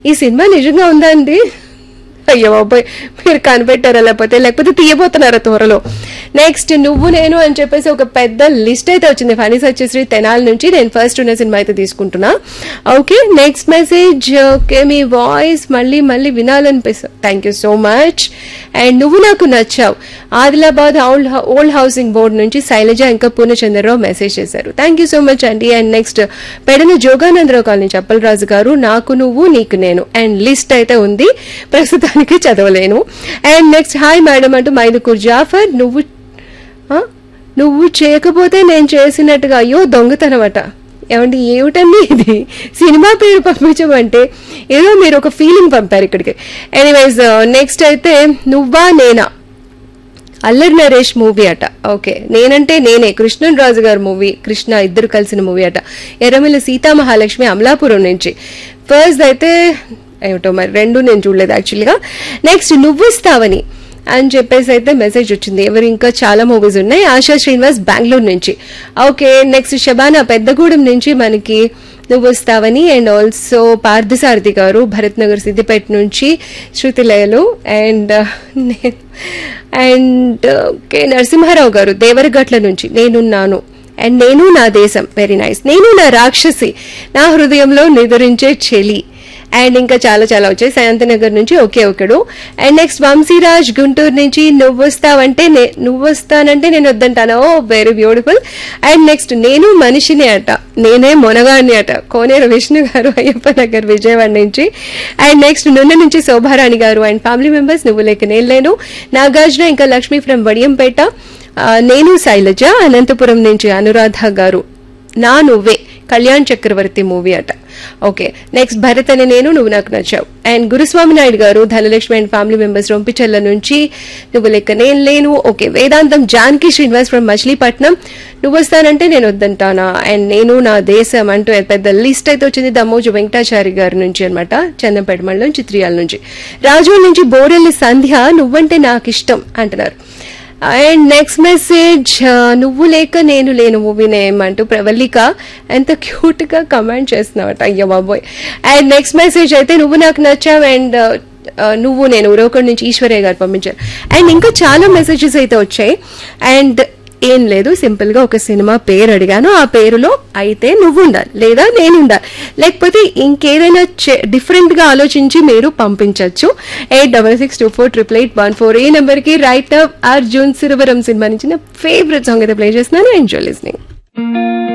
ఈ సినిమా నిజంగా ఉందా అండి అయ్యో బాబాయ్ మీరు కనిపెట్టారా లేకపోతే లేకపోతే తీయబోతున్నారా త్వరలో నెక్స్ట్ నువ్వు నేను అని చెప్పేసి ఒక పెద్ద లిస్ట్ అయితే వచ్చింది ఫనీ సత్యశ్రీ తెనాలి నుంచి నేను ఫస్ట్ ఉన్న సినిమా అయితే తీసుకుంటున్నా ఓకే నెక్స్ట్ మెసేజ్ ఓకే మీ వాయిస్ మళ్ళీ మళ్ళీ వినాలనిపిస్తుంది thank you so much and నువ్వు నాకు నచ్చావు Adilabad old old housing board నుంచి శైలజ ఇంకా పూర్ణచంద్రరావు మెసేజ్ చేశారు థ్యాంక్ యూ సో మచ్ అండి and next Pedana Joganandarao colony Chappalaraju గారు నాకు నువ్వు నీకు నేను అండ్ లిస్ట్ అయితే ఉంది ప్రస్తుతానికి చదవలేను అండ్ నెక్స్ట్ హాయ్ మేడం అంటూ మైదుకూర్ జాఫర్ నువ్వు ఆ? నువ్వు చేయకపోతే నేను చేసినట్టుగా అయ్యో దొంగతనమట ఏమండి ఏమిటండి ఇది సినిమా పేరు పంపించమంటే ఏదో మీరు ఒక ఫీలింగ్ పంపారు ఇక్కడికి ఎనీవైజ్ నెక్స్ట్ అయితే నువ్వా నేనా అల్లరి నరేష్ మూవీ అట ఓకే నేనంటే నేనే కృష్ణన్ రాజు గారి మూవీ కృష్ణ ఇద్దరు కలిసిన మూవీ అట ఎర్రమిల్లి సీతామహాలక్ష్మి అమలాపురం నుంచి ఫస్ట్ అయితే ఏమిటో మరి రెండు నేను చూడలేదు యాక్చువల్గా నెక్స్ట్ నువ్వు ఇస్తావని అని చెప్పేసి అయితే మెసేజ్ వచ్చింది ఎవరు ఇంకా చాలా మూవీస్ ఉన్నాయి ఆశా శ్రీనివాస్ బెంగళూరు నుంచి ఓకే నెక్స్ట్ శబానా పెద్దగూడెం నుంచి మనకి నువ్వు వస్తావని అండ్ ఆల్సో పార్థసారథి గారు భరత్ నగర్ సిద్దిపేట నుంచి Sruthilayalu and and okay Narasimharao గారు దేవరగట్ల నుంచి నేనున్నాను అండ్ నేను నా దేశం వెరీ నైస్ నేను నా రాక్షసి నా హృదయంలో నిదురించే చెలి అండ్ ఇంకా చాలా చాలా వచ్చాయి శాంతినగర్ నుంచి ఒకే ఒకడు అండ్ నెక్స్ట్ వంశీరాజ్ గుంటూరు నుంచి నువ్వు వస్తావంటే నే- నువ్వు వస్తానంటే నేను వద్దంటాను oh very beautiful and next నేను మనిషిని అట నేనే మొనగాడిని అట కోనేరు విష్ణు గారు అయ్యప్ప నగర్ విజయవాడ నుంచి అండ్ నెక్స్ట్ నున్న నుంచి శోభారాణి గారు అండ్ ఫ్యామిలీ మెంబర్స్ నువ్వు లేక నేను లేను నాగార్జున ఇంకా లక్ష్మీ ఫ్రమ్ వడియంపేట ఆ, నేను శైలజ అనంతపురం నుంచి అనురాధ గారు నా నువ్వే కళ్యాణ్ చక్రవర్తి మూవీ అట ఓకే నెక్స్ట్ భరత్ అని నేను నువ్వు నాకు నచ్చావు అండ్ గురుస్వామి నాయుడు గారు Dhanalakshmi and family members Rompichella నుంచి నువ్వు లెక్క నేను లేను ఓకే వేదాంతం జానకి శ్రీనివాస్ ఫ్రమ్ మచిలీపట్నం నువ్వు వస్తానంటే నేను వద్దంటానా అండ్ నేను నా దేశం అంటూ పెద్ద లిస్ట్ అయితే వచ్చింది దమ్మోజు వెంకటాచారి గారి నుంచి అనమాట చందంపేట మండలం చిత్రియాల నుంచి రాజోల్ నుంచి బోరెల్లి సంధ్య నువ్వంటే నాకు ఇష్టం అంటున్నారు అండ్ నెక్స్ట్ మెసేజ్ నువ్వు లేక నేను లేను మూవీ నేమ్ అంటూ ప్రవల్లిక ఎంత క్యూట్ గా కమెంట్ చేస్తున్నావట అయ్యో బాబోయ్ అండ్ నెక్స్ట్ మెసేజ్ అయితే నువ్వు నాకు నచ్చావు అండ్ నువ్వు నేను ఉరవకొండ నుంచి ఈశ్వర్య గారు పంపించారు అండ్ ఇంకా చాలా మెసేజెస్ అయితే వచ్చాయి అండ్ ఏం లేదు సింపుల్ గా ఒక సినిమా పేరు అడిగాను ఆ పేరులో అయితే నువ్వు ఉండాలి లేదా నేను ఉండాలి లేకపోతే ఇంకేదైనా డిఫరెంట్ గా ఆలోచించి మీరు పంపించవచ్చు eight double six two four triple eight one four ఈ నెంబర్ కి రైట్ అర్జున్ సిరవరం సినిమా నుంచి నా ఫేవరెట్ సాంగ్ అయితే ప్లే చేస్తున్నాను ఎంజాయ్ లిస్నింగ్